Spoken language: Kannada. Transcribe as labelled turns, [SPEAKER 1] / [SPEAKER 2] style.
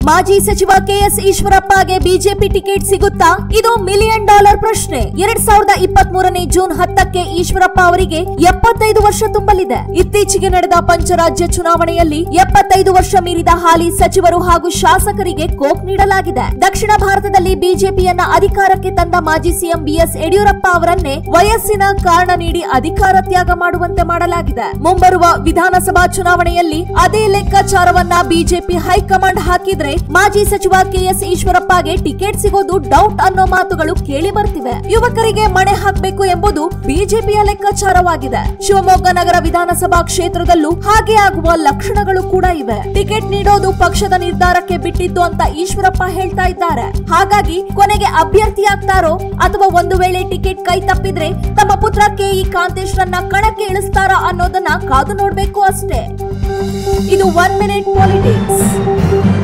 [SPEAKER 1] ಮಾಜಿ ಸಚಿವ ಕೆಎಸ್ ಈಶ್ವರಪ್ಪಗೆ ಬಿಜೆಪಿ ಟಿಕೆಟ್ ಸಿಗುತ್ತಾ ಇದು ಮಿಲಿಯನ್ ಡಾಲರ್ ಪ್ರಶ್ನೆ ಎರಡ್ ಸಾವಿರದ ಇಪ್ಪತ್ತ್ ಮೂರನೇ ಜೂನ್ ಹತ್ತಕ್ಕೆ ಈಶ್ವರಪ್ಪ ಅವರಿಗೆ ಎಪ್ಪತ್ತೈದು ವರ್ಷ ತುಂಬಲಿದೆ ಇತ್ತೀಚೆಗೆ ನಡೆದ ಪಂಚರಾಜ್ಯ ಚುನಾವಣೆಯಲ್ಲಿ ಎಪ್ಪತ್ತೈದು ವರ್ಷ ಮೀರಿದ ಹಾಲಿ ಸಚಿವರು ಹಾಗೂ ಶಾಸಕರಿಗೆ ಕೋಪ್ ನೀಡಲಾಗಿದೆ ದಕ್ಷಿಣ ಭಾರತದಲ್ಲಿ ಬಿಜೆಪಿಯನ್ನ ಅಧಿಕಾರಕ್ಕೆ ತಂದ ಮಾಜಿ ಸಿಎಂ ಬಿಎಸ್ ಯಡಿಯೂರಪ್ಪ ಅವರನ್ನೇ ವಯಸ್ಸಿನ ಕಾರಣ ನೀಡಿ ಅಧಿಕಾರ ತ್ಯಾಗ ಮಾಡುವಂತೆ ಮಾಡಲಾಗಿದೆ ಮುಂಬರುವ ವಿಧಾನಸಭಾ ಚುನಾವಣೆಯಲ್ಲಿ ಅದೇ ಲೆಕ್ಕಾಚಾರವನ್ನ ಬಿಜೆಪಿ ಹೈಕಮಾಂಡ್ ಹಾಕಿದ್ರೆ ಮಾಜಿ ಸಚಿವ ಕೆಎಸ್ ಈಶ್ವರಪ್ಪಗೆ ಟಿಕೆಟ್ ಸಿಗೋದು ಡೌಟ್ ಅನ್ನೋ ಮಾತುಗಳು ಕೇಳಿ ಬರ್ತಿವೆ ಯುವಕರಿಗೆ ಮಣೆ ಹಾಕಬೇಕು ಎಂಬುದು ಬಿಜೆಪಿಯ ಲೆಕ್ಕಾಚಾರವಾಗಿದೆ ಶಿವಮೊಗ್ಗ ನಗರ ವಿಧಾನಸಭಾ ಕ್ಷೇತ್ರದಲ್ಲೂ ಹಾಗೆ ಆಗುವ ಲಕ್ಷಣಗಳು ಕೂಡ ಇವೆ ಟಿಕೆಟ್ ನೀಡೋದು ಪಕ್ಷದ ನಿರ್ಧಾರಕ್ಕೆ ಬಿಟ್ಟಿದ್ದು ಅಂತ ಈಶ್ವರಪ್ಪ ಹೇಳ್ತಾ ಇದ್ದಾರೆ ಹಾಗಾಗಿ ಕೊನೆಗೆ ಅಭ್ಯರ್ಥಿಯಾಗ್ತಾರೋ ಅಥವಾ ಒಂದು ವೇಳೆ ಟಿಕೆಟ್ ಕೈ ತಪ್ಪಿದ್ರೆ ತಮ್ಮ ಪುತ್ರ ಕೆಇ ಕಾಂತೇಶ್ರನ್ನ ಕಣಕ್ಕೆ ಇಳಿಸ್ತಾರಾ ಅನ್ನೋದನ್ನ ಕಾದು ನೋಡ್ಬೇಕು ಅಷ್ಟೇ ಇದು ಒನ್ ಮಿನಿಟ್ ಪಾಲಿಟಿಕ್ಸ್